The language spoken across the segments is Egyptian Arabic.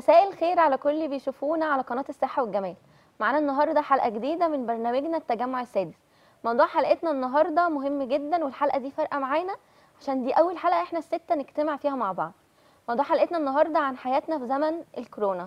مساء الخير على كل اللي بيشوفونا على قناة الصحة والجمال معانا النهاردة حلقة جديدة من برنامجنا التجمع السادس موضوع حلقتنا النهاردة مهم جدا والحلقة دي فارقة معانا عشان دي أول حلقة احنا الستة نجتمع فيها مع بعض موضوع حلقتنا النهاردة عن حياتنا في زمن الكورونا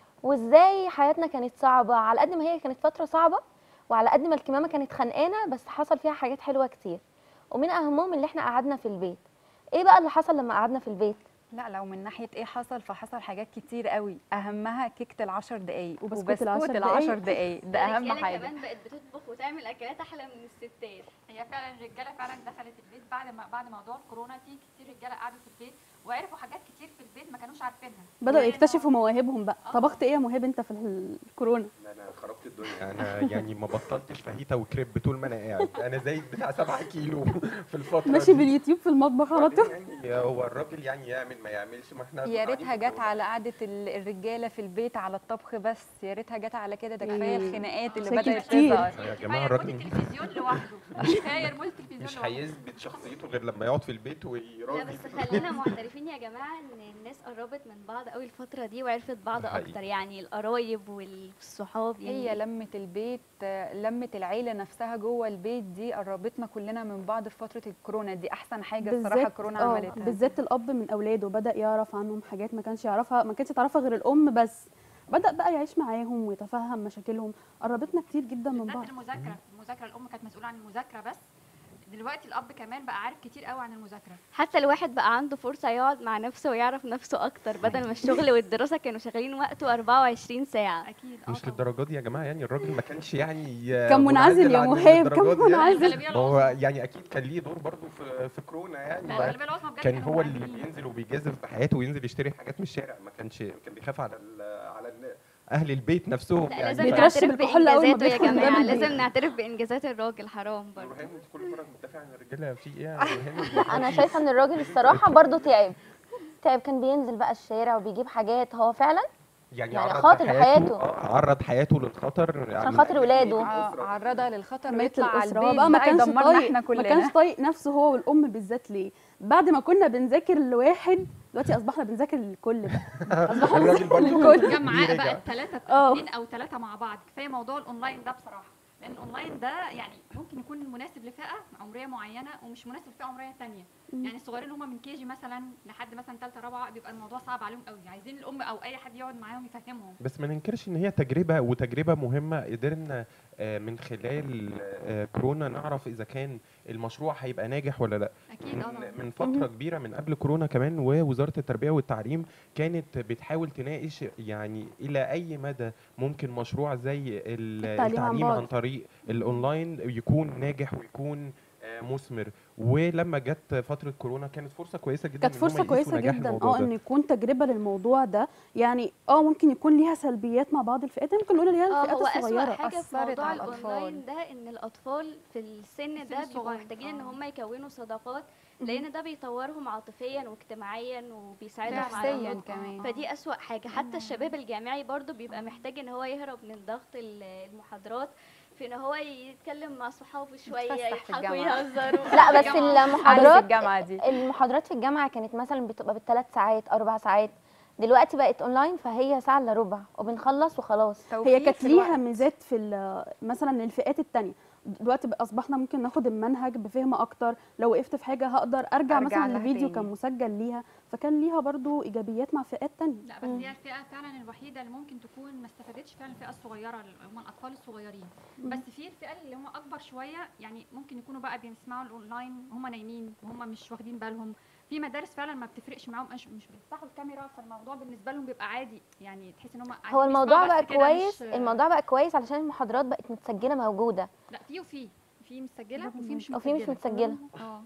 وازاي حياتنا كانت صعبة على قد ما هي كانت فترة صعبة وعلى قد ما الكمامة كانت خانقانا بس حصل فيها حاجات حلوة كتير ومن أهمهم اللي احنا قعدنا في البيت ايه بقى اللي حصل لما قعدنا في البيت لا لو من ناحيه ايه حصل فحصل حاجات كتير قوي اهمها كيكه العشر دقايق وبسكوت العشر دقايق. العشر دقايق ده اهم الرجالة حاجه كمان بقت بتطبخ وتعمل اكلات احلى من الستات هي فعلا الرجاله فعلا دخلت البيت بعد ما بعد موضوع الكورونا في كتير رجاله قعدوا في البيت وعرفوا حاجات كتير في البيت ما كانوش عارفينها بدأوا وإنه- يكتشفوا مواهبهم بقى آه. طبخت ايه يا موهب انت في الكورونا انا خربت الدنيا انا يعني ما بطلتش فاهيتا وكريب طول ما انا قاعد انا زايد بتاع 7 كيلو في الفتره ماشي دي. باليوتيوب في المطبخ على طول يعني هو الراجل يعني يعمل ما يعملش ما احنا يا قاعدين ريتها في جت على قعده ال- الرجاله في البيت على الطبخ بس يا ريتها جت على كده ده كفايه مم. الخناقات اللي مشاكل بدات كتير. تظهر يا كفاية جماعه ريموت الراجل التلفزيون لوحده كفايه ريموت التلفزيون مش لوحده هيثبت شخصيته غير لما يقعد في البيت لا ويراضي بس خلينا معترفين يا جماعه ان الناس قربت من بعض قوي الفتره دي وعرفت بعض ده حقيقي. اكتر يعني القرايب والصحاب يعني هي لمة البيت آه، لمة العيلة نفسها جوه البيت دي قربتنا كلنا من بعض في فترة الكورونا دي أحسن حاجة الصراحة كورونا آه، عملتها بالذات الاب من اولاده بدا يعرف عنهم حاجات ما كانش يعرفها ما كانتش تعرفها غير الام بس بدا بقى يعيش معاهم ويتفهم مشاكلهم قربتنا كتير جدا من بالذات بعض المذاكره المذاكره الام كانت مسؤوله عن المذاكره بس دلوقتي الاب كمان بقى عارف كتير قوي عن المذاكره حتى الواحد بقى عنده فرصه يقعد مع نفسه ويعرف نفسه اكتر بدل ما الشغل والدراسه كانوا شغالين وقته 24 ساعه اكيد اه مش طبعاً. للدرجه دي يا جماعه يعني الراجل ما كانش يعني كان منعزل يا عن مهاب الدرجات كان دي يعني. منعزل الغالبية ما هو العظمى- يعني اكيد كان ليه دور برضه في في كورونا يعني لا، ما- الغالبية العظمى بجد كان كانوا هو اللي منعزلين. بينزل وبيجازف بحياته وينزل يشتري حاجات من الشارع ما كانش كان بيخاف على ال- على ال- اهل البيت نفسهم لا يعني لازم بيترشم نعترف الكحول أول ما بانجازاته يا بيدخل من باب جماعه البيت. لازم نعترف بانجازات الراجل حرام برضه رهان انت كل مره بتدافع عن الرجاله في ايه يا رهان؟ انا شايفه ان الراجل الصراحه برضو تعب تعب كان بينزل بقى الشارع وبيجيب حاجات هو فعلا يعني, يعني عرض خاطر حياته. آه، عرض حياته للخطر عشان خاطر ولاده آه، عرضها للخطر حماية ويطلع على الأسرة هو البيت بقى ما بقى كانش يدمرنا طايق احنا ما كلنا كانش طايق نفسه هو والأم بالذات ليه بعد ما كنا بنذاكر لواحد دلوقتي أصبحنا بنذاكر للكل بقى أصبحنا الراجل بنذاكر برضه للكل جمعاء ليه بقى رجع؟ ثلاثة اه. اثنين او ثلاثة مع بعض كفاية موضوع الاونلاين ده بصراحة لان الاونلاين ده يعني ممكن يكون مناسب لفئة عمرية معينة ومش مناسب لفئة عمرية تانية يعني الصغيرين اللي هم من كيجي مثلا لحد مثلا ثالثة رابعة بيبقى الموضوع صعب عليهم قوي عايزين الام او اي حد يقعد معاهم يفهمهم بس ما ننكرش ان هي تجربه وتجربه مهمه قدرنا آه، من خلال آه، كورونا نعرف اذا كان المشروع هيبقى ناجح ولا لا اكيد اه طبعاً. من من فتره كبيره من قبل كورونا كمان ووزاره التربيه والتعليم كانت بتحاول تناقش يعني الى اي مدى ممكن مشروع زي ال- التعليم عن التعليم بعد. عن طريق الاونلاين يكون ناجح ويكون آه، مثمر ولما جت فتره كورونا كانت فرصه كويسه جدا كانت إن هم فرصه يقيسوا كويسه نجاح جدا الموضوع اه ده. ان يكون تجربه للموضوع ده يعني اه ممكن يكون ليها سلبيات مع بعض الفئات ممكن نقول اللي هي اه الفئات هو اسوأ الصغيره حاجه في أثرت موضوع على الأطفال. الاونلاين ده ان الاطفال في السن ده بيبقوا الصغير، محتاجين ان آه. هم يكونوا صداقات لان ده بيطورهم عاطفيا واجتماعيا وبيساعدهم على نفسيا النضج. كمان فدي أسوأ حاجة حتى الشباب الجامعي برضو بيبقى محتاج ان هو يهرب من ضغط ال- المحاضرات في ان هو يتكلم مع صحابه شوية يتفسح في يضحكوا الجامعة. يهزروا لا بس الجامعة. قعدة المحاضرات الجامعة دي المحاضرات في الجامعه كانت مثلا بتبقى بالثلاث ساعات اربع ساعات دلوقتي بقت اونلاين فهي ساعه الا ربع وبنخلص وخلاص هي توفير كانت في ليها الوقت. ميزات في ال- مثلا للفئات التانية دلوقتي بقى اصبحنا ممكن ناخد المنهج بفهم اكتر لو وقفت في حاجه هقدر ارجع, أرجع مثلا لها لفيديو تاني. كان مسجل ليها فكان ليها برضو ايجابيات مع فئات تانية لا بس هي الفئه فعلا الوحيده اللي ممكن تكون ما استفادتش فعلا الفئه الصغيره اللي هم الاطفال الصغيرين بس في الفئه اللي هم اكبر شويه يعني ممكن يكونوا بقى بيسمعوا الاونلاين وهم نايمين وهم مش واخدين بالهم في مدارس فعلا ما بتفرقش معاهم مش مش بيفتحوا الكاميرا فالموضوع بالنسبه لهم بيبقى عادي يعني تحس ان هم هو الموضوع بقى كويس الموضوع بقى كويس علشان المحاضرات بقت متسجله موجوده لا في وفي في مسجله وفي مش وفي مش متسجله اه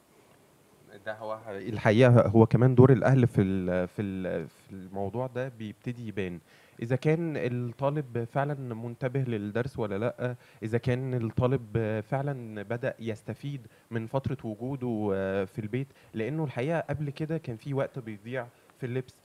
ده هو الحقيقه هو كمان دور الاهل في ال- في ال- في الموضوع ده بيبتدي يبان اذا كان الطالب فعلا منتبه للدرس ولا لا اذا كان الطالب فعلا بدا يستفيد من فتره وجوده في البيت لانه الحقيقه قبل كده كان في وقت بيضيع في اللبس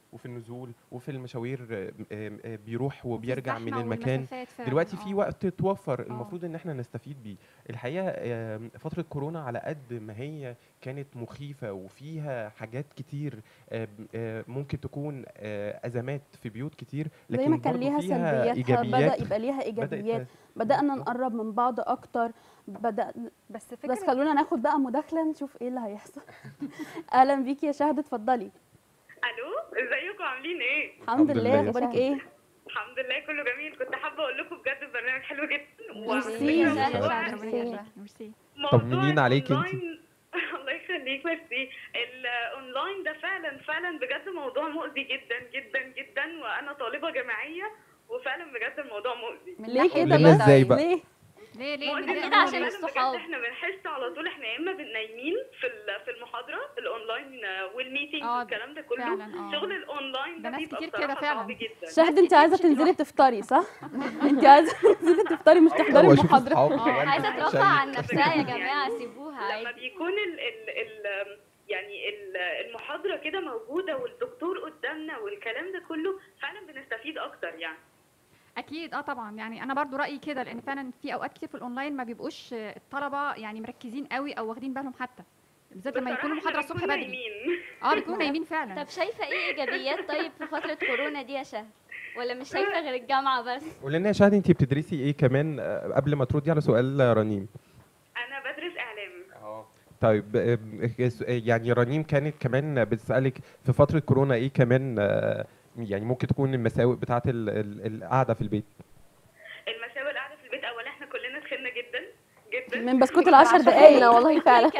وفي النزول وفي المشاوير آه، آه، آه، بيروح وبيرجع من الزحمة المكان والمسافات فعلاً. دلوقتي في آه. وقت توفر المفروض ان احنا نستفيد بيه الحقيقه آم، فتره كورونا على قد ما هي كانت مخيفه وفيها حاجات كتير آم، آه، ممكن تكون آه، ازمات في بيوت كتير زي لكن ما كان برضو ليها فيها سلبياتها بدا ايجابيات يبقى ليها بدات ايجابيات بدانا نقرب من بعض اكتر بدا بس فكره بس خلونا ناخد بقى مداخله نشوف ايه اللي هيحصل اهلا بيكي يا شهد اتفضلي الو ازيكم عاملين ايه الحمد الحمد لله لله يا اخبارك شهد. ايه الحمد لله كله جميل كنت حابه اقول لكم بجد البرنامج حلو جدا ميرسي. وعلى فكرة يا موضوع- شهد. ربنا يخليك. ميرسي موضوع طمنين عليك انت. الأونلاين- الله يخليك ميرسي الاونلاين ده فعلا فعلا بجد موضوع مؤذي جدا جدا جدا وانا طالبه جامعيه وفعلا بجد الموضوع مؤذي من ليه ناحية كده ليه بس ازاي بقى؟ ليه ليه ليه مؤذي متضايقة كده عشان فعلاً الصحاب. بجد احنا بنحس على طول احنا يا اما بن- نايمين في ال- في المحاضره الاونلاين آه، والميتنج آه، والكلام ده كله فعلاً، آه. شغل الاونلاين ده ده ناس بيبقى كتير بصراحه كده فعلاً. صعب جدا شهد انت عايزه تنزلي تفطري صح انت عايزه تنزلي تفطري مش تحضري واشوف المحاضره اصحابي آه، كمان عايزه شايف. ترفع عن نفسها يا جماعه سيبوها لما عادي بيكون ال ال ال يعني ال- المحاضرة كده موجودة والدكتور قدامنا والكلام ده كله فعلا بنستفيد أكتر يعني اكيد اه طبعا يعني انا برضو رايي كده لان فعلا في اوقات كتير في الاونلاين ما بيبقوش آه، الطلبه يعني مركزين قوي او واخدين بالهم حتى بالذات لما بصراحة يكونوا إحنا محاضره الصبح بنكون بدري نايمين. اه بيكونوا نايمين فعلا طب شايفه ايه ايجابيات طيب في فتره كورونا دي يا شهد ولا مش شايفه غير الجامعه بس قول لنا يا شهد انت بتدرسي ايه كمان آه، قبل ما تردي على سؤال رنيم أنا بدرس إعلام طيب آه، س- يعني رنيم كانت كمان بتسألك في فترة كورونا ايه كمان آه، يعني ممكن تكون المساوئ بتاعت ال- ال- القعدة في البيت المساوئ القعدة في البيت أولا إحنا كلنا تخنا جدا جدا من بسكوت العشر دقايق دقايق والله فعلا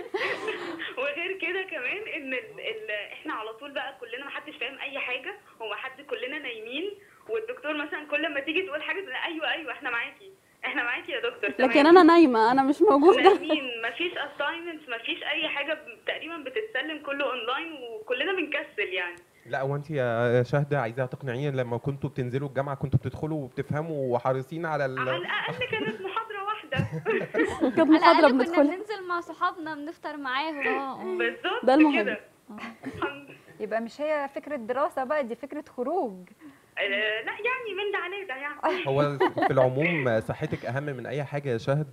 وغير كده كمان إن ال ال إحنا على طول بقى كلنا محدش فاهم أي حاجة ومحد كلنا نايمين والدكتور مثلا كل ما تيجي تقول حاجة تقول أيوه أيوه إحنا معاكي إحنا معاكي يا دكتور لكن تمام. انا نايمه انا مش موجوده نايمين مفيش assignments مفيش اي حاجه ب- تقريبا بتتسلم كله اونلاين وكلنا بنكسل يعني لا هو انت يا شهد عايزاها تقنعيني لما كنتوا بتنزلوا الجامعه كنتوا بتدخلوا وبتفهموا وحريصين على على ال... الاقل كانت محاضره واحده كانت على محاضره الاقل كنا بندخلها بننزل مع صحابنا بنفطر معاهم اه اه بالظبط ده المهم. كده الحمد- يبقى مش هي فكره دراسه بقى دي فكره خروج آه، لا يعني من ده على ده يعني هو في العموم صحتك اهم من اي حاجه يا شهد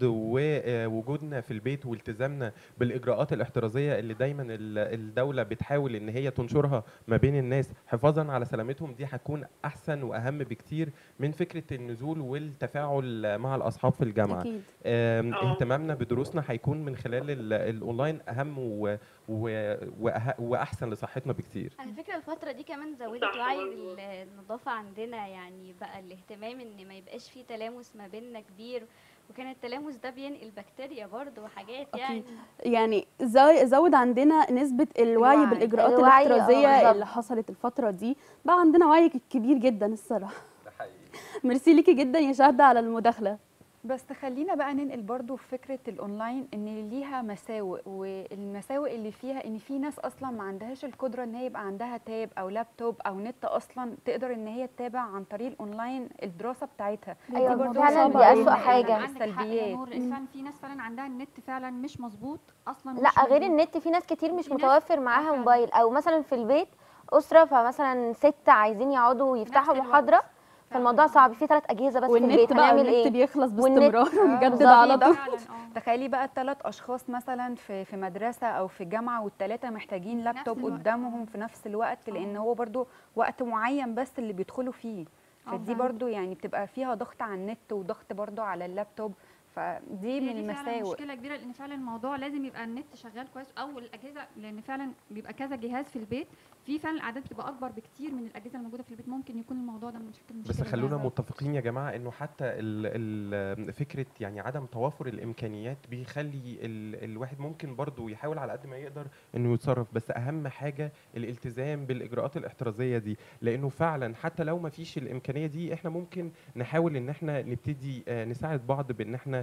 ووجودنا في البيت والتزامنا بالاجراءات الاحترازيه اللي دايما ال- الدوله بتحاول ان هي تنشرها ما بين الناس حفاظا على سلامتهم دي هتكون احسن واهم بكتير من فكره النزول والتفاعل مع الاصحاب في الجامعه اكيد آم، آه. اهتمامنا بدروسنا هيكون من خلال ال- الاونلاين اهم و... و... وأه... واحسن لصحتنا بكتير على فكره الفتره دي كمان زودت صح وعي مظبوط. بالنظافه عندنا يعني بقى الاهتمام ان ما يبقاش فيه تلامس ما بيننا كبير وكان التلامس ده بينقل بكتيريا برضه وحاجات يعني أكيد. يعني زو- زود عندنا نسبة الوعي الوعي. بالاجراءات الوعي، آه، الاحترازية بالظبط. اللي حصلت الفترة دي بقى عندنا وعي كبير جدا الصراحة ده حقيقي ميرسي ليكي جدا يا شهدة على المداخلة بس خلينا بقى ننقل برضو في فكره الاونلاين ان ليها مساوئ والمساوئ اللي فيها ان في ناس اصلا ما عندهاش القدره ان هي يبقى عندها تاب او لابتوب او نت اصلا تقدر ان هي تتابع عن طريق الاونلاين الدراسه بتاعتها أيوة، دي برضو فعلاً صعبة دي أوي. أسوأ حاجة. عندك حق يا السلبيات نور إن فعلا في ناس فعلا عندها النت فعلا مش مظبوط اصلا لا مش غير مظبوط. النت في ناس كتير مش في ناس- متوفر آه معاها فعلا. موبايل او مثلا في البيت اسره فمثلا ست عايزين يقعدوا يفتحوا الوقت. محاضره فعلاً. فالموضوع صعب في ثلاث اجهزه بس في والنت البيت بقى هنعمل النت ايه بيخلص والنت- باستمرار آه، ونجدد ده على في طول فعلا اه تخيلي بقى الثلاث اشخاص مثلا في في مدرسه او في جامعه والثلاثه محتاجين لابتوب الوقت. قدامهم في نفس الوقت لان آه. هو برضو وقت معين بس اللي بيدخلوا فيه آه فدي فعلا. برضو يعني بتبقى فيها ضغط على النت وضغط برضو على اللابتوب فدي هي من دي فعلا المساوئ مشكله كبيره لان فعلا الموضوع لازم يبقى النت شغال كويس او الاجهزه لان فعلا بيبقى كذا جهاز في البيت في فعلا الاعداد بتبقى اكبر بكتير من الاجهزه الموجوده في البيت ممكن يكون الموضوع ده مشكله بس مشكله خلونا كبيرة. متفقين يا جماعه انه حتى ال ال فكره يعني عدم توافر الامكانيات بيخلي ال الواحد ممكن برضه يحاول على قد ما يقدر انه يتصرف بس اهم حاجه الالتزام بالاجراءات الاحترازيه دي لانه فعلا حتى لو ما فيش الامكانيه دي احنا ممكن نحاول ان احنا نبتدي آه، نساعد بعض بان احنا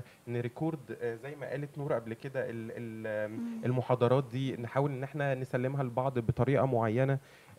احنا نريكورد آه، زي ما قالت نور قبل كده ال- ال- المحاضرات دي نحاول ان احنا نسلمها لبعض بطريقه معينه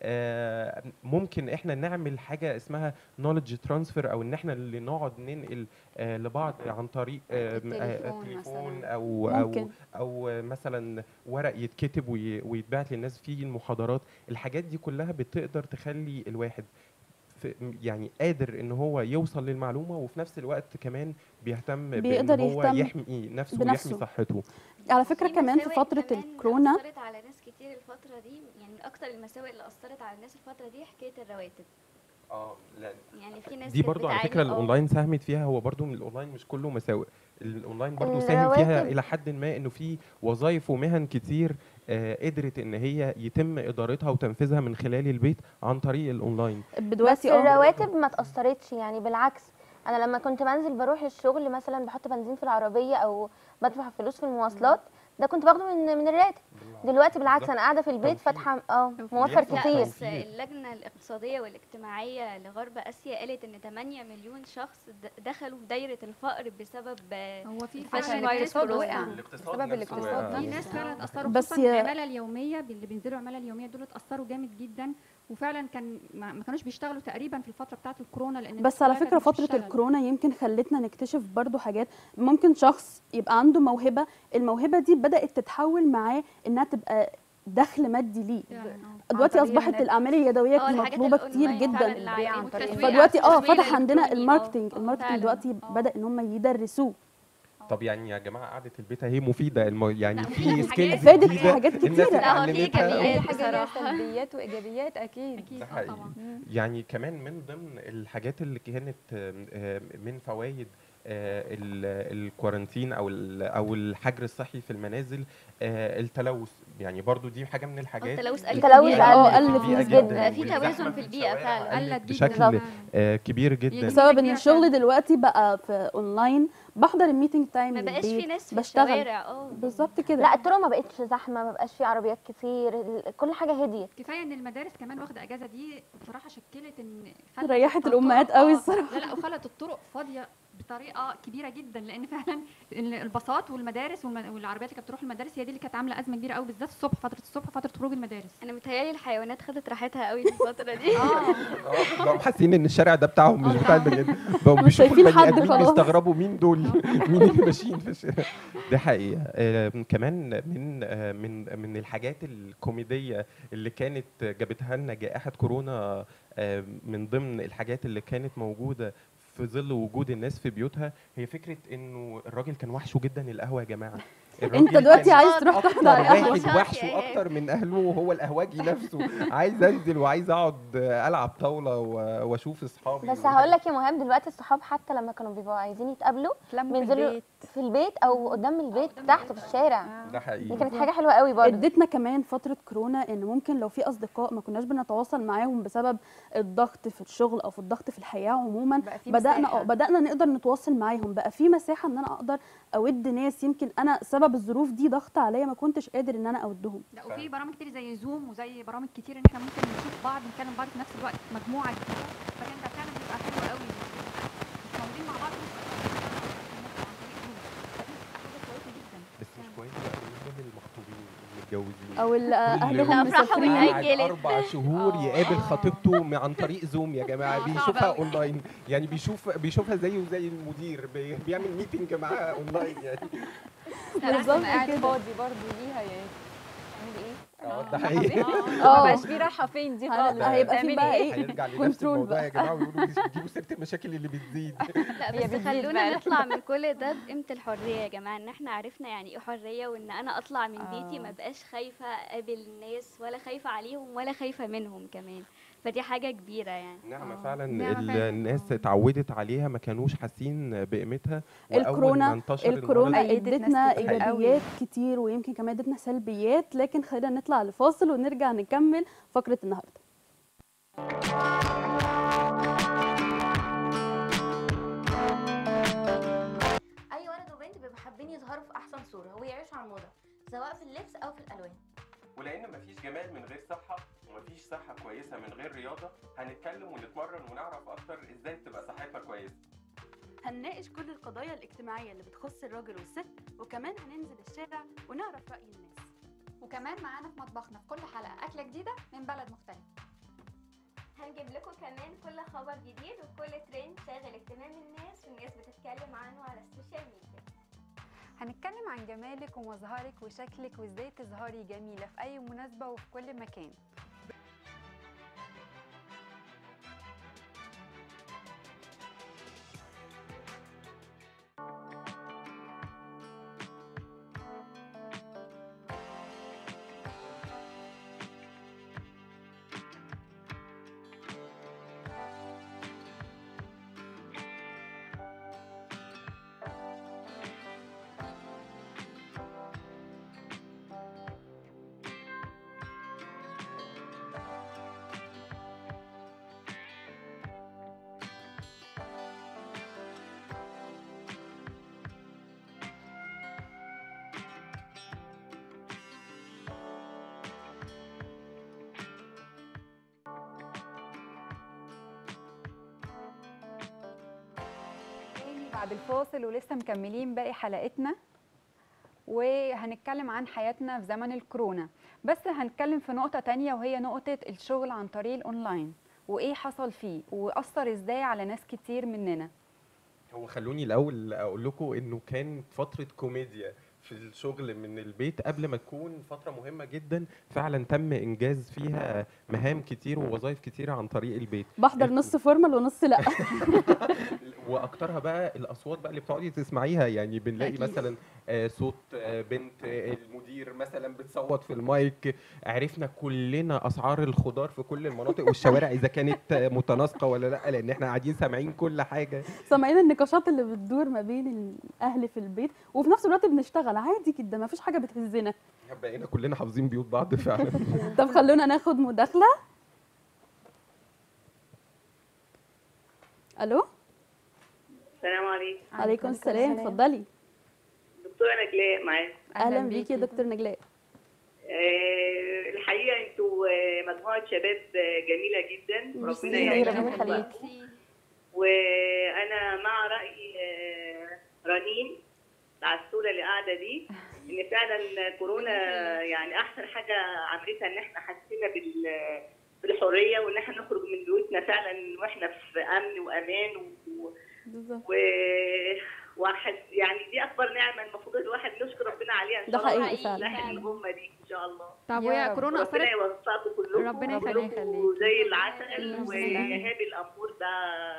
آه، ممكن احنا نعمل حاجه اسمها نولج ترانسفير او ان احنا اللي نقعد ننقل آه، لبعض عن طريق آه، آه، التليفون تليفون مثلاً. او او ممكن. او مثلا ورق يتكتب وي- ويتبعت للناس فيه المحاضرات الحاجات دي كلها بتقدر تخلي الواحد في يعني قادر ان هو يوصل للمعلومه وفي نفس الوقت كمان بيهتم بان بيقدر هو يهتم يحمي نفسه بنفسه. ويحمي صحته على فكره كمان في مساوئ فتره كمان الكورونا اثرت على ناس كتير الفتره دي يعني من اكتر المساوئ اللي اثرت على الناس الفتره دي حكايه الرواتب اه لا يعني في ناس دي كانت برضو على بتعاني- فكره آه. الاونلاين ساهمت فيها هو برضو من الاونلاين مش كله مساوئ الاونلاين برضو ساهم فيها الرواتب- الى حد ما انه في وظائف ومهن كتير آه قدرت ان هي يتم ادارتها وتنفيذها من خلال البيت عن طريق الاونلاين بس دلوقتي اه الرواتب ما تاثرتش يعني بالعكس انا لما كنت بنزل بروح الشغل مثلا بحط بنزين في العربيه او بدفع فلوس في المواصلات ده كنت باخده من من الراتب دلوقتي بالعكس بالظبط. انا قاعده في البيت توفير. فاتحه اه توفير. موفر لا، كتير بس كتير. اللجنه الاقتصاديه والاجتماعيه لغرب اسيا قالت ان 8 مليون شخص د- دخلوا في دايره الفقر بسبب آه، هو في عشان فعلا الاقتصاد ناس وقع الاقتصاد بسبب نفسه الاقتصاد وقع. في نفسه. ناس فعلا اتاثروا بس خصوصا يا- العماله اليوميه اللي بينزلوا العماله اليوميه دول اتاثروا جامد جدا وفعلا كان ما ما كانوش بيشتغلوا تقريبا في الفتره بتاعه الكورونا لان الناس بس على كلها فكره كانت فتره بتشتغل. الكورونا يمكن خلتنا نكتشف برضو حاجات ممكن شخص يبقى عنده موهبه الموهبه دي بدات تتحول معاه انها تبقى دخل مادي ليه فعلا اه دلوقتي طريق اصبحت النت. الاعمال اليدويه اه الحاجات مطلوبه كتير الأونلاين جدا فعلا اللي البيع على- عن طريق والتسويق- فدلوقتي اه التسويق فتح عندنا الإلكتروني، اه. الماركتنج اه، الماركتنج فعلا. دلوقتي اه. بدا ان هم يدرسوه طب يعني يا جماعه قعده البيت اهي مفيده الم... يعني لا، في مفيدة سكيلز حاجات- فادت جديده حاجات الناس كتيرة. لا، هو في اتعلمتها كميات اي حاجه ليها بصراحة. سلبيات وايجابيات اكيد اكيد ده اه حقيقي. طبعا يعني كمان من ضمن الحاجات اللي كانت آم، آم، من فوائد آه، ال- الكورنتين او ال- او الحجر الصحي في المنازل آه، التلوث يعني برضو دي حاجه من الحاجات التلوث اللي قل التلوث بتقلل قل في قل البيئة جداً. جداً، بقى في والزحمة توازن في البيئة الشوارع فعلا. قلت قلت جدا بشكل فعلا. آه، كبير جدا يجب- بسبب ان كبيرة الشغل فعلا. دلوقتي بقى في اونلاين بحضر الميتنج تايم ما من بقاش في البيت ناس في بشتغل الشوارع اه بالظبط كده لا الطرق ما بقتش زحمه ما بقاش في عربيات كتير ال- كل حاجه هديت كفايه ان المدارس كمان واخده اجازه دي بصراحه شكلت ان خلت ريحت الطرق- الأمهات قوي آه، الصراحة. لا لا وخلت الطرق فاضيه بطريقه كبيره جدا لان فعلا ال- الباصات والمدارس والم- والعربيات اللي كانت بتروح المدارس هي دي اللي كانت عامله ازمه كبيره قوي بالذات الصبح فتره الصبح فتره خروج المدارس انا متهيالي الحيوانات خدت راحتها قوي في الفترة دي اه بقوا حاسين ان الشارع ده بتاعهم مش بتاع البني ادم بقوا مش بيشوفوا شايفين البني حد ادمين خلاص. بيستغربوا مين دول مين اللي ماشيين في الشارع ده حقيقه آه، كمان من آه، من من الحاجات الكوميديه اللي كانت جابتها لنا جائحه كورونا آه، من ضمن الحاجات اللي كانت موجوده في ظل وجود الناس في بيوتها هي فكره انه الراجل كان وحشه جدا القهوه يا جماعه انت الراجل دلوقتي كان عايز تروح اكتر تحضر قهوه واحد قهوة. وحشه اكتر من اهله وهو القهوجي نفسه عايز انزل وعايز اقعد العب طاوله و- واشوف اصحابي بس هقول لك يا مهاب دلوقتي الصحاب حتى لما كانوا بيبقوا عايزين يتقابلوا اتلموا في بينزلوا البيت في البيت او قدام البيت تحت في الشارع ده دي حقيقي كانت حاجه حلوه قوي برضه ادتنا كمان فتره كورونا ان ممكن لو في اصدقاء ما كناش بنتواصل معاهم بسبب الضغط في الشغل او في الضغط في الحياه عموما بقى في بدانا مساحة. اه بدانا نقدر نتواصل معاهم بقى في مساحه ان انا اقدر اود ناس يمكن انا سبب الظروف دي ضغط عليا ما كنتش قادر ان انا اودهم لا وفي برامج كتير زي زوم وزي برامج كتير ان احنا ممكن نشوف بعض نكلم بعض في نفس الوقت مجموعه كبيره فكان ده فعلا بيبقى حلو قوي مش موجودين مع بعض بس مش كويس بقى بالنسبه للمخطوبين المتجوزين او اللي اهلهم الأفراح مسافرين والأجل. قاعد أجلت. اربع شهور آه. يقابل آه. خطيبته من- عن طريق زوم يا جماعه آه، صعب بيشوفها أوي. اونلاين يعني بيشوف بيشوفها زيه زي المدير بي- بيعمل ميتنج معاها اونلاين يعني بالظبط قاعد كده. فاضي برضه ليها يعني تعملي ايه؟ اه ده حقيقي ما اه بقاش في راحه فين دي خالص هيبقى في تعملي بقى ايه؟ ايه هنرجع لنفس كنترول الموضوع بقى. يا جماعه ويقولوا بيجيبوا سيره المشاكل اللي بتزيد لا هي بس بتزيد خلونا فعلا. نطلع من كل ده بقيمة الحرية يا جماعة ان احنا عرفنا يعني ايه حرية وان انا اطلع من بيتي آه. ما بقاش خايفة اقابل الناس ولا خايفة عليهم ولا خايفة منهم كمان فدي حاجة كبيرة يعني نعمة آه. فعلا نعمة ال- فعلا. الناس آه. اتعودت عليها ما كانوش حاسين بقيمتها وأول ما الكورونا انتشر المرض الكورونا أيدت ناس ادتنا كتير قوي. ايجابيات كتير ويمكن كمان ادتنا سلبيات لكن خلينا نطلع لفاصل ونرجع نكمل فقره النهارده اي ولد وبنت بيبقوا حابين يظهروا في احسن صوره ويعيشوا على الموضه سواء في اللبس او في الالوان ولان مفيش جمال من غير صحه ومفيش صحه كويسه من غير رياضه هنتكلم ونتمرن ونعرف اكتر ازاي تبقى صحتنا كويسه هنناقش كل القضايا الاجتماعية اللي بتخص الراجل والست وكمان هننزل الشارع ونعرف رأي الناس وكمان معانا في مطبخنا في كل حلقة أكلة جديدة من بلد مختلف هنجيب لكم كمان كل خبر جديد وكل ترند شاغل اهتمام الناس والناس بتتكلم عنه على السوشيال ميديا هنتكلم عن جمالك ومظهرك وشكلك وازاي تظهري جميلة في أي مناسبة وفي كل مكان تاني بعد الفاصل ولسه مكملين باقي حلقتنا وهنتكلم عن حياتنا في زمن الكورونا بس هنتكلم في نقطة تانية وهي نقطة الشغل عن طريق الأونلاين وإيه حصل فيه وأثر إزاي على ناس كتير مننا هو خلوني الاول اقول لكم انه كان فتره كوميديا في الشغل من البيت قبل ما تكون فتره مهمه جدا فعلا تم انجاز فيها مهام كتير ووظائف كتير عن طريق البيت بحضر نص فورمال ونص لا واكترها بقى الاصوات بقى اللي بتقعدي تسمعيها يعني بنلاقي أكيد. مثلا آه، صوت آه، بنت آه، المدير مثلا بتصوت في المايك عرفنا كلنا اسعار الخضار في كل المناطق والشوارع اذا كانت آه، متناسقه ولا لا لان احنا قاعدين سامعين كل حاجه سامعين النقاشات اللي بتدور ما بين الاهل في البيت وفي نفس الوقت بنشتغل عادي جدا ما فيش حاجه بتهزنا بقينا كلنا حافظين بيوت بعض فعلا طب خلونا ناخد مداخله الو السلام عليكم عليكم السلام اتفضلي دكتوره نجلاء معاك اهلا بيكي يا دكتور نجلاء آه، الحقيقه انتوا آه، مجموعه شباب آه، جميله جدا ميرسي، ربنا يعينكم ربنا بقى. يخليكي. وانا مع راي آه، رنين العسوله اللي قاعده دي ان فعلا كورونا يعني احسن حاجه عملتها ان احنا حسينا بال بالحريه وان احنا نخرج من بيوتنا فعلا واحنا في امن وامان و... بالظبط و... واحد يعني دي اكبر نعمه المفروض الواحد نشكر ربنا عليها ان ده شاء الله حقيقي فعلا. نحل الامه دي ان شاء الله طب يا وهي رب. كورونا ربنا اثرت يوفقكم كلكم ربنا يخليك كلكم يخليك. زي العسل ميرسي. وايهاب الامور ده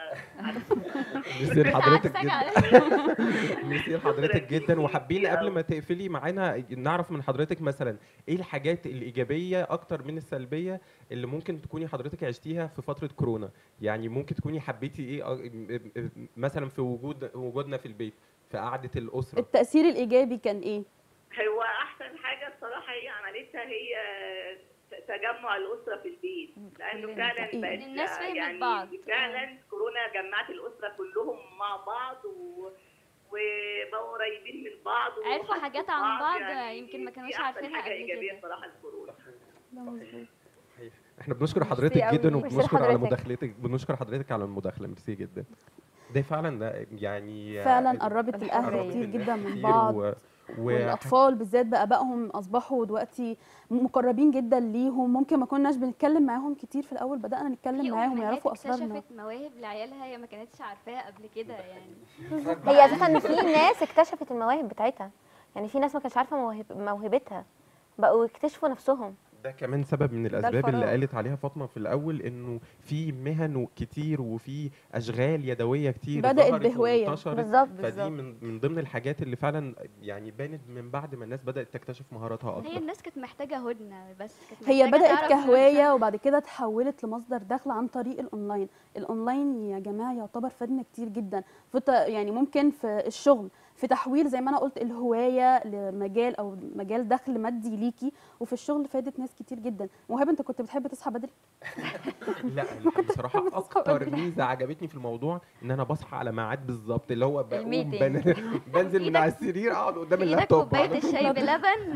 نسير حضرتك عكسك جدا على نسير حضرتك شكراً جدا وحابين كتير قبل أوي. ما تقفلي معانا نعرف من حضرتك مثلا ايه الحاجات الايجابيه اكتر من السلبيه اللي ممكن تكوني حضرتك عشتيها في فتره كورونا يعني ممكن تكوني حبيتي ايه أ- مثلا في وجود وجودنا في البيت في قعده الاسره التاثير الايجابي كان ايه هو احسن حاجه الصراحه هي عملتها هي تجمع الاسره في البيت لانه كلنا. فعلا حقيقي. بقت الناس فهمت يعني بعض. فعلا كورونا جمعت الاسره كلهم مع بعض و وبقوا قريبين من بعض عرفوا وحسوا حاجات عن ببعض، بعض يمكن ما دي كانوش أحسن عارفينها حاجه قبل ايجابيه كده. الصراحه الكورونا ده مظبوط احنا بنشكر ميرسي حضرتك أوي. جدا ميرسي وبنشكر على لحضرتك. مداخلتك بنشكر حضرتك على المداخله ميرسي جدا ده فعلا ده يعني فعلا قربت الحرية. الاهل قربت كتير الناس جدا من كتير بعض و... و... والاطفال بالذات بابائهم اصبحوا دلوقتي مقربين جدا ليهم ممكن ما كناش بنتكلم معاهم كتير في الاول بدانا نتكلم في معاهم أمهات ويعرفوا اسرارنا اكتشفت مواهب لعيالها هي ما كانتش عارفاها قبل كده يعني هي اساسا ان في ناس اكتشفت المواهب بتاعتها يعني في ناس ما كانتش عارفه موهب موهبتها بقوا يكتشفوا نفسهم ده كمان سبب من الاسباب اللي الفراغ. قالت عليها فاطمه في الاول انه في مهن كتير وفي اشغال يدويه كتير بدأت ظهرت بهواية. وانتشرت. بالظبط فدي بالظبط. من من ضمن الحاجات اللي فعلا يعني بانت من بعد ما الناس بدات تكتشف مهاراتها هي اكتر الناس كانت محتاجه هدنه بس كانت هي محتاجة بدات تعرف كهوايه وبعد كده اتحولت لمصدر دخل عن طريق الاونلاين الاونلاين يا جماعه يعتبر فادنا كتير جدا في ت- يعني ممكن في الشغل في تحويل زي ما انا قلت الهوايه لمجال او مجال دخل مادي ليكي وفي الشغل فادت ناس كتير جدا موهبه انت كنت بتحب تصحى بدري لا أنا بصراحه بتصحى اكتر بدري. ميزه عجبتني في الموضوع ان انا بصحى على ميعاد بالظبط اللي هو بقوم الميتنج. بن... بنزل من إيدك- على السرير اقعد قدام في ايدك اللابتوب كوبايه على طول. الشاي بلبن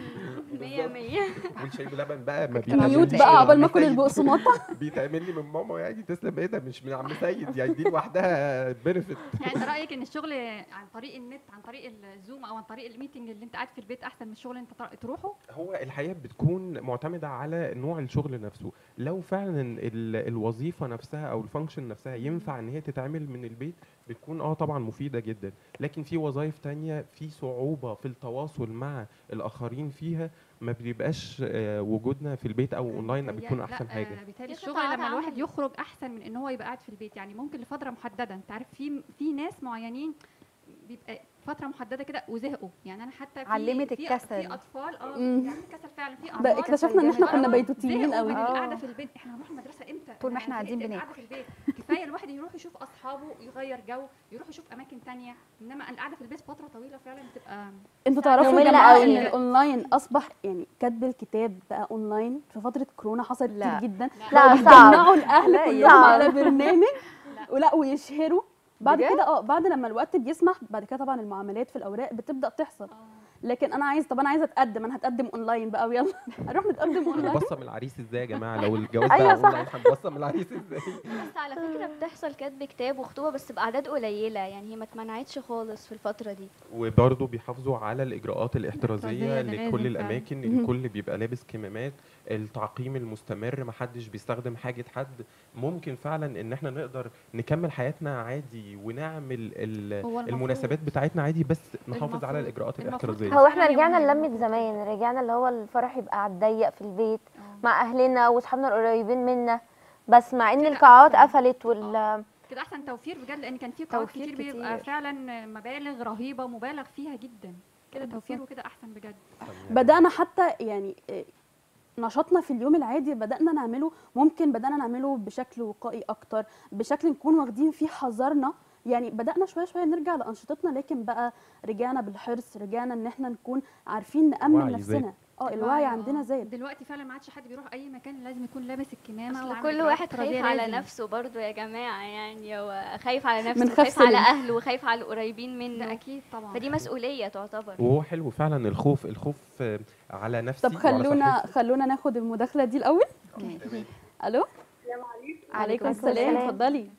مية مية والشاي بلبن بقى ما ميوت بيتعمليش بقى من عقبال عم ما اكل سيد. البقسماطه بيتعمل لي من ماما يعني تسلم ايدها مش من عم سيد يعني دي لوحدها بنفيت يعني انت رايك ان الشغل عن طريق النت عن طريق الزوم او عن طريق الميتنج اللي انت قاعد في البيت احسن من الشغل اللي انت تر- تروحه هو الحقيقه بتكون معتمده على نوع الشغل نفسه لو فعلا ال- الوظيفه نفسها او الفانكشن نفسها ينفع ان هي تتعمل من البيت بتكون اه طبعا مفيده جدا لكن في وظائف تانية في صعوبه في التواصل مع الاخرين فيها ما بيبقاش آه، وجودنا في البيت او اونلاين بيتهيأ- بتكون لا، احسن حاجه آه، بالتالي في الشغل قطاعات لما الواحد عمل. يخرج احسن من ان هو يبقى قاعد في البيت يعني ممكن لفتره محدده انت عارف في في ناس معينين بيبقى فتره محدده كده وزهقوا يعني انا حتى في علمت في- الكسل. في اطفال اه مم. بتعمل كسل فعلا في بقى اطفال اكتشفنا ان احنا كنا آه، بيتوتيين زهقوا قوي من آه. القعده في البيت احنا هنروح المدرسه امتى طول ما أنا إحنا زهقت قاعدين من بناكل. القعده في البيت كفايه الواحد يروح يشوف اصحابه يغير جو يروح يشوف اماكن تانية انما القعده في البيت فتره طويله فعلا بتبقى انتوا تعرفوا يا مملة جماعه قوي. ان الاونلاين اصبح يعني كتب الكتاب بقى اونلاين في فتره كورونا حصل لا. كتير جدا لا بقوا صعب بيجمعوا الاهل لا، كلهم صعب. على برنامج ولا ويشهروا بعد بجد؟ كده اه بعد لما الوقت بيسمح بعد كده طبعا المعاملات في الاوراق بتبدا تحصل لكن انا عايز طب انا عايزه اتقدم انا هتقدم اونلاين بقى ويلا هنروح نتقدم اونلاين هنبصم العريس ازاي يا جماعه لو الجواز أيوة بقى صح. اونلاين هنبصم العريس ازاي بس على فكرة بتحصل كاتب كتاب وخطوبة بس بأعداد قليلة يعني هي ما اتمنعتش خالص في الفترة دي وبرضه بيحافظوا على الاجراءات الاحترازيه الاحترازية اللي لكل لازم فعلا. الاماكن مهم. الكل بيبقى لابس كمامات التعقيم المستمر محدش بيستخدم حاجه حد ممكن فعلا ان احنا نقدر نكمل حياتنا عادي ونعمل ال- هو المفروض- المناسبات بتاعتنا عادي بس نحافظ على المفروض- الاجراءات المفروض الاحترازيه كده. هو احنا فعلا رجعنا يوم للمة يوم. زمان رجعنا اللي هو الفرح يبقى على الضيق في البيت آه. مع اهلنا واصحابنا القريبين منا بس مع ان كده القاعات أحسن. قفلت وال كده احسن توفير بجد لان كان في قاعات توفير كتير بيبقى كتير. فعلا مبالغ رهيبه مبالغ فيها جدا كده توفير وكده احسن بجد بدانا حتى يعني إيه، نشاطنا في اليوم العادي بدانا نعمله ممكن بدانا نعمله بشكل وقائي اكتر بشكل نكون واخدين فيه حذرنا يعني بدانا شويه شويه نرجع لانشطتنا لكن بقى رجعنا بالحرص رجعنا ان احنا نكون عارفين نامن وعي نفسنا زاد. اه الوعي عندنا آه. زاد دلوقتي فعلا ما عادش حد بيروح اي مكان لازم يكون لابس الكمامه اصل وعامل كل إجراءات واحد احترازية خايف على لازم. نفسه برضو يا جماعة يعني هو خايف على نفسه من خاف وخايف على سلم. أهله وخايف على القريبين ده منه اكيد طبعا فدي مسؤولية تعتبر وهو حلو فعلا الخوف الخوف آه، على نفسي طب وعلى خلونا صحتي. خلونا ناخد المداخله دي الاول أوكي. الو السلام عليكم عليكم السلام. السلام اتفضلي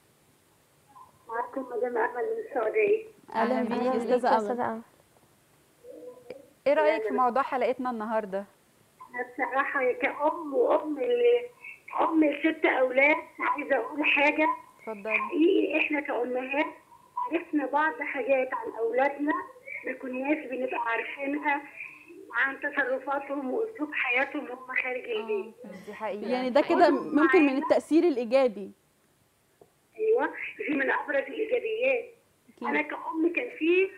معكم مدام امل من السعوديه اهلا أهلاً بيكي بيكي. استاذه امل أستاذة أمل. ايه رايك في موضوع حلقتنا النهارده انا بصراحه كأم وأم ل- أم لست أولاد عايزة أقول حاجة اتفضلي حقيقي إحنا كأمهات عرفنا بعض حاجات عن أولادنا ما كناش بنبقى عارفينها عن تصرفاتهم وأسلوب حياتهم وهم خارج البيت دي حقيقه يعني ده كده ممكن من التاثير الايجابي أيوه دي من أبرز الإيجابيات أنا كأم كان في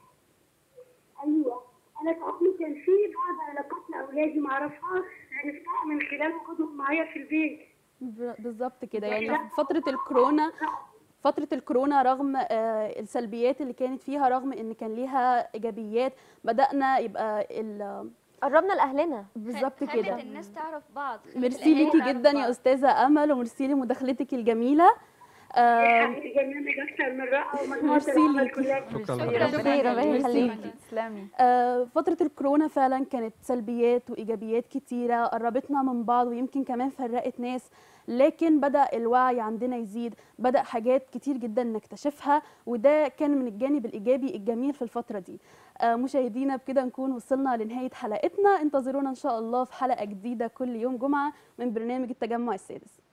أيوه أنا كأم كان في بعض علاقات لأولادي ما أعرفهاش عرفتها من خلال وجودهم معايا في البيت ب- بالظبط كده يعني في فتره الكورونا فترة الكورونا رغم آه، السلبيات اللي كانت فيها رغم ان كان ليها ايجابيات بدأنا يبقى ال- قربنا لاهلنا بالظبط خلت كده الناس تعرف بعض خلت ميرسي الأهالي ليكي تعرف جدا بعض. يا استاذة امل وميرسي لمداخلتك الجميلة آه، حقيقي برنامج أكثر من رائع ومجموعة ميرسي العمل ليكي. كلها شكرا شكرا لحضرتك. شكراً، ربنا ميرسي يخليكي. ليكي. تسلمي آه، فترة الكورونا فعلا كانت سلبيات وإيجابيات كتيرة قربتنا من بعض ويمكن كمان فرقت ناس لكن بدأ الوعي عندنا يزيد بدأ حاجات كتير جدا نكتشفها وده كان من الجانب الإيجابي الجميل في الفترة دي آه، مشاهدينا بكده نكون وصلنا لنهاية حلقتنا انتظرونا إن شاء الله في حلقة جديدة كل يوم جمعة من برنامج التجمع السادس